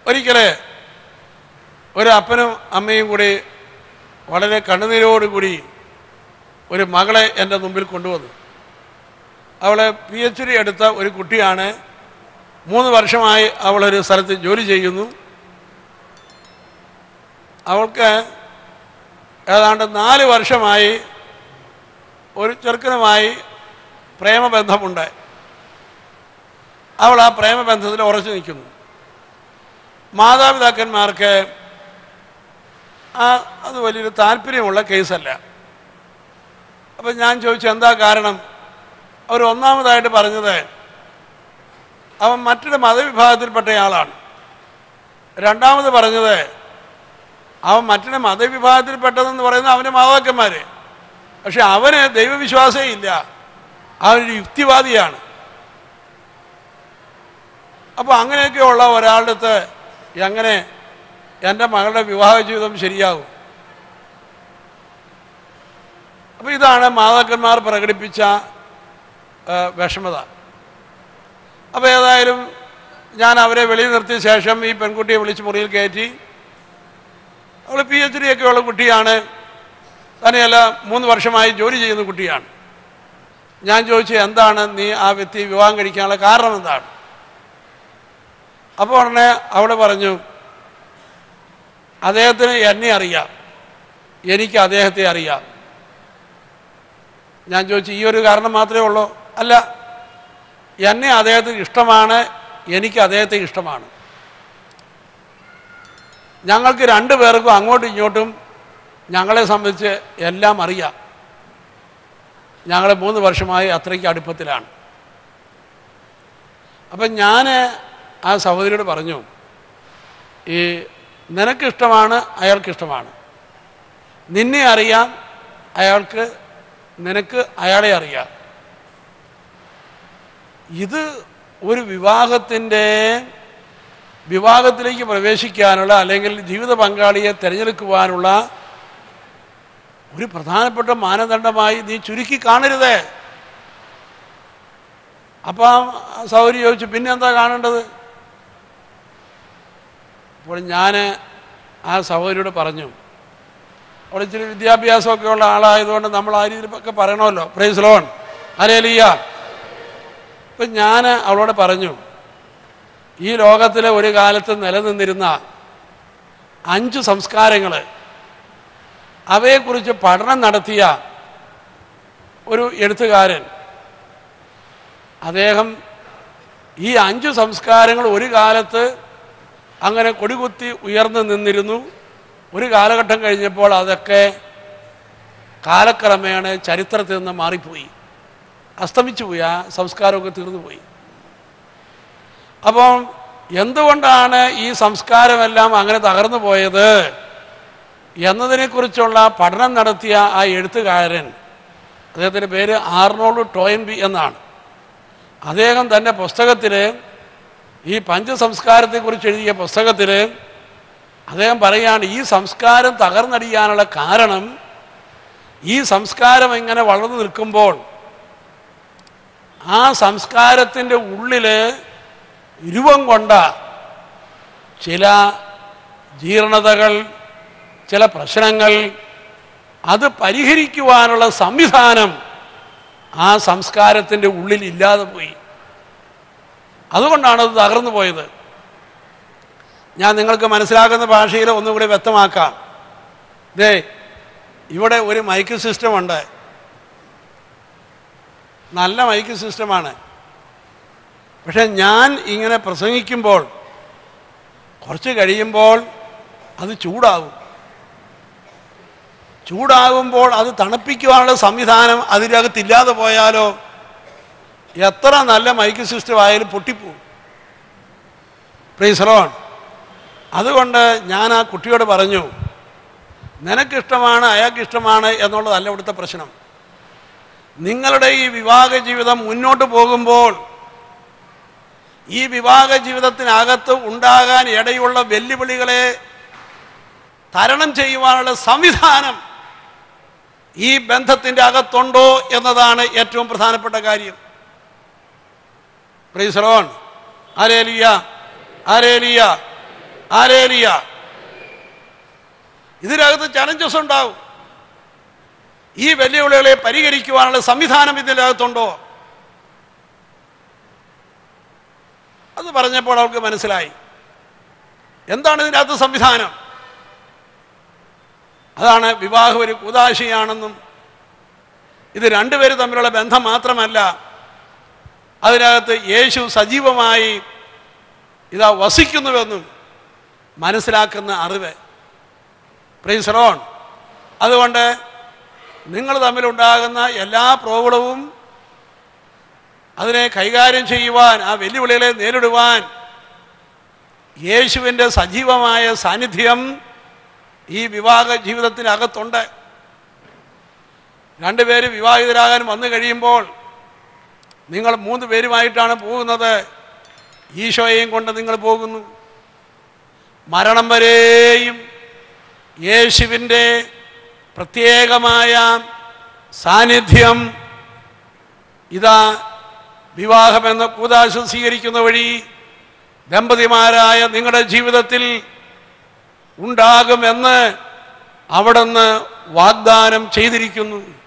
ഒരിക്കൽ ഒരു അപ്പനും അമ്മയും കൂടി വളരെ കണ്ണുനീരോടുകൂടി ഒരു മകളെ എൻ്റെ മുമ്പിൽ കൊണ്ടുവന്നു അവളെ പി എച്ച് ഡി എടുത്ത ഒരു കുട്ടിയാണ് മൂന്ന് വർഷമായി അവളൊരു സ്ഥലത്ത് ജോലി ചെയ്യുന്നു അവൾക്ക് ഏതാണ്ട് നാല് വർഷമായി ഒരു ചെറുക്കനുമായി പ്രേമബന്ധമുണ്ട് അവൾ ആ പ്രേമബന്ധത്തിൽ ഉറച്ചു നിൽക്കുന്നു മാതാപിതാക്കന്മാർക്ക് ആ അത് വലിയൊരു താല്പര്യമുള്ള കേസല്ല അപ്പം ഞാൻ ചോദിച്ചു എന്താ കാരണം അവർ ഒന്നാമതായിട്ട് പറഞ്ഞത് അവൻ മറ്റൊരു മതവിഭാഗത്തിൽപ്പെട്ടയാളാണ് രണ്ടാമത് പറഞ്ഞത് അവൻ മറ്റൊരു മതവിഭാഗത്തിൽപ്പെട്ടതെന്ന് പറയുന്നത് അവൻ്റെ മാതാക്കന്മാർ പക്ഷെ അവന് ദൈവവിശ്വാസമേ ഇല്ല അവനൊരു യുക്തിവാദിയാണ് അപ്പോൾ അങ്ങനെയൊക്കെയുള്ള ഒരാളുടെ അടുത്ത് എങ്ങനെ എൻ്റെ മകളുടെ വിവാഹ ജീവിതം ശരിയാകും അപ്പോൾ ഇതാണ് മാതാക്കന്മാർ പ്രകടിപ്പിച്ച ആ, വിഷമത അപ്പോൾ ഏതായാലും ഞാൻ അവരെ വെളിയിൽ നിർത്തിയ ശേഷം ഈ പെൺകുട്ടിയെ വിളിച്ച് മുറിയിൽ കയറ്റി അവൾ പി എച്ച് ഡി ഒക്കെ ഉള്ള കുട്ടിയാണ് തന്നെയല്ല മൂന്ന് വർഷമായി ജോലി ചെയ്യുന്ന കുട്ടിയാണ് ഞാൻ ചോദിച്ചു എന്താണ് നീ ആ വ്യക്തി വിവാഹം കഴിക്കാനുള്ള കാരണം എന്താണ് അപ്പോൾ ഉടനെ അവൾ പറഞ്ഞു അദ്ദേഹത്തിന് എന്നെ അറിയാം എനിക്ക് അദ്ദേഹത്തെ അറിയാം ഞാൻ ചോദിച്ചു ഈ ഒരു കാരണം മാത്രമേ ഉള്ളൂ അല്ല എന്നെ അദ്ദേഹത്തിന് ഇഷ്ടമാണ് എനിക്ക് അദ്ദേഹത്തെ ഇഷ്ടമാണ് ഞങ്ങൾക്ക് രണ്ടു പേർക്കും അങ്ങോട്ടും ഇങ്ങോട്ടും ഞങ്ങളെ സംബന്ധിച്ച് എല്ലാം അറിയാം ഞങ്ങൾ മൂന്ന് വർഷമായി അത്രയ്ക്ക് അടുപ്പത്തിലാണ് അപ്പം ഞാൻ ആ സഹോദരിയോട് പറഞ്ഞു ഈ നിനക്കിഷ്ടമാണ് അയാൾക്കിഷ്ടമാണ് നിന്നെ അറിയാം അയാൾക്ക് നിനക്ക് അയാളെ അറിയാം ഇത് ഒരു വിവാഹത്തിൻ്റെ വിവാഹത്തിലേക്ക് പ്രവേശിക്കാനുള്ള അല്ലെങ്കിൽ ജീവിത പങ്കാളിയെ തിരഞ്ഞെടുക്കുവാനുള്ള ഒരു പ്രധാനപ്പെട്ട മാനദണ്ഡമായി നീ ചുരുക്കി കാണരുത് അപ്പം സൗകര്യം ചോദിച്ചു പിന്നെ എന്താ കാണേണ്ടത് അപ്പോൾ ഞാൻ ആ സഹോദരിയോട് പറഞ്ഞു അവിടെ ഇച്ചിരി വിദ്യാഭ്യാസമൊക്കെ ഉള്ള ആളായതുകൊണ്ട് നമ്മൾ ആ രീതിയിലൊക്കെ പറയണമല്ലോ പ്രൈസ് ലോൺ അരേലിയ അപ്പം ഞാൻ അവളോട് പറഞ്ഞു ഈ ലോകത്തിലെ ഒരു കാലത്ത് നിലനിന്നിരുന്ന അഞ്ച് സംസ്കാരങ്ങൾ അവയെക്കുറിച്ച് പഠനം നടത്തിയ ഒരു എഴുത്തുകാരൻ അദ്ദേഹം ഈ അഞ്ച് സംസ്കാരങ്ങൾ ഒരു കാലത്ത് അങ്ങനെ കൊടികുത്തി ഉയർന്നു നിന്നിരുന്നു ഒരു കാലഘട്ടം കഴിഞ്ഞപ്പോൾ അതൊക്കെ കാലക്രമേണ ചരിത്രത്തിൽ നിന്ന് മാറിപ്പോയി അസ്തമിച്ചു പോയി ആ സംസ്കാരമൊക്കെ തീർന്നു പോയി അപ്പം എന്തുകൊണ്ടാണ് ഈ സംസ്കാരമെല്ലാം അങ്ങനെ തകർന്നു പോയത് എന്നതിനെക്കുറിച്ചുള്ള പഠനം നടത്തിയ ആ എഴുത്തുകാരൻ അദ്ദേഹത്തിൻ്റെ പേര് ആർണോൾഡ് ടോയൻബി എന്നാണ് അദ്ദേഹം തൻ്റെ പുസ്തകത്തിൽ ഈ പഞ്ചസംസ്കാരത്തെക്കുറിച്ച് എഴുതിയ പുസ്തകത്തിൽ അദ്ദേഹം പറയുകയാണ് ഈ സംസ്കാരം തകർന്നടിയാനുള്ള കാരണം ഈ സംസ്കാരം ഇങ്ങനെ വളർന്നു നിൽക്കുമ്പോൾ ആ സംസ്കാരത്തിൻ്റെ ഉള്ളിൽ രൂപം കൊണ്ട ചില ജീർണതകൾ ചില പ്രശ്നങ്ങൾ അത് പരിഹരിക്കുവാനുള്ള സംവിധാനം ആ സംസ്കാരത്തിൻ്റെ ഉള്ളിൽ ഇല്ലാതെ പോയി അതുകൊണ്ടാണ് അത് തകർന്നു പോയത് ഞാൻ നിങ്ങൾക്ക് മനസ്സിലാക്കുന്ന ഭാഷയിൽ ഒന്നും കൂടി വ്യക്തമാക്കാം ദേ ഇവിടെ ഒരു മൈക്ക് സിസ്റ്റം ഉണ്ട് നല്ല മൈക്ക് സിസ്റ്റമാണ് പക്ഷെ ഞാൻ ഇങ്ങനെ പ്രസംഗിക്കുമ്പോൾ കുറച്ച് കഴിയുമ്പോൾ അത് ചൂടാകും ചൂടാകുമ്പോൾ അത് തണുപ്പിക്കുവാനുള്ള സംവിധാനം അതിനകത്തില്ലാതെ പോയാലോ എത്ര നല്ല മൈക്ക് സിസ്റ്റം ആയാലും പൊട്ടിപ്പോവും പ്രീസറോൺ അതുകൊണ്ട് ഞാൻ ആ കുട്ടിയോട് പറഞ്ഞു നിനക്കിഷ്ടമാണ് അയാൾക്കിഷ്ടമാണ് എന്നുള്ളതല്ല ഇവിടുത്തെ പ്രശ്നം നിങ്ങളുടെ ഈ വിവാഹ ജീവിതം മുന്നോട്ട് പോകുമ്പോൾ ഈ വിവാഹ ജീവിതത്തിനകത്ത് ഉണ്ടാകാൻ ഇടയുള്ള വെല്ലുവിളികളെ തരണം ചെയ്യുവാനുള്ള സംവിധാനം ഈ ബന്ധത്തിൻ്റെ അകത്തുണ്ടോ എന്നതാണ് ഏറ്റവും പ്രധാനപ്പെട്ട കാര്യം പ്രീസറോൺ ആരേലിയ ആരേലിയ ആരേലിയ ഇതിനകത്ത് ചലഞ്ചസ് ഉണ്ടാവും ഈ വെല്ലുവിളികളെ പരിഹരിക്കുവാനുള്ള സംവിധാനം ഇതിനകത്തുണ്ടോ അത് പറഞ്ഞപ്പോൾ അവൾക്ക് മനസ്സിലായി എന്താണ് ഇതിനകത്ത് സംവിധാനം അതാണ് വിവാഹം ഒരു കുതാശയാണെന്നും ഇത് രണ്ടുപേരും തമ്മിലുള്ള ബന്ധം മാത്രമല്ല അതിനകത്ത് യേശു സജീവമായി ഇതാ വസിക്കുന്നുവെന്നും മനസ്സിലാക്കുന്ന അറിവ് പ്രീസറോൺ അതുകൊണ്ട് നിങ്ങൾ തമ്മിലുണ്ടാകുന്ന എല്ലാ പ്രോബ്ലവും അതിനെ കൈകാര്യം ചെയ്യുവാൻ ആ വെല്ലുവിളികളെ നേരിടുവാൻ യേശുവിൻ്റെ സജീവമായ സാന്നിധ്യം ഈ വിവാഹ ജീവിതത്തിനകത്തുണ്ട് രണ്ടുപേര് വിവാഹിതരാകാൻ വന്നു കഴിയുമ്പോൾ നിങ്ങൾ മൂന്ന് പേരുമായിട്ടാണ് പോകുന്നത് ഈശോയെയും കൊണ്ട് നിങ്ങൾ പോകുന്നു മരണം വരെയും യേശുവിൻ്റെ പ്രത്യേകമായ സാന്നിധ്യം ഇതാ വിവാഹമെന്ന കൂതാശ സ്വീകരിക്കുന്ന വഴി ദമ്പതിമാരായ നിങ്ങളുടെ ജീവിതത്തിൽ ഉണ്ടാകുമെന്ന് അവിടുന്ന് വാഗ്ദാനം ചെയ്തിരിക്കുന്നു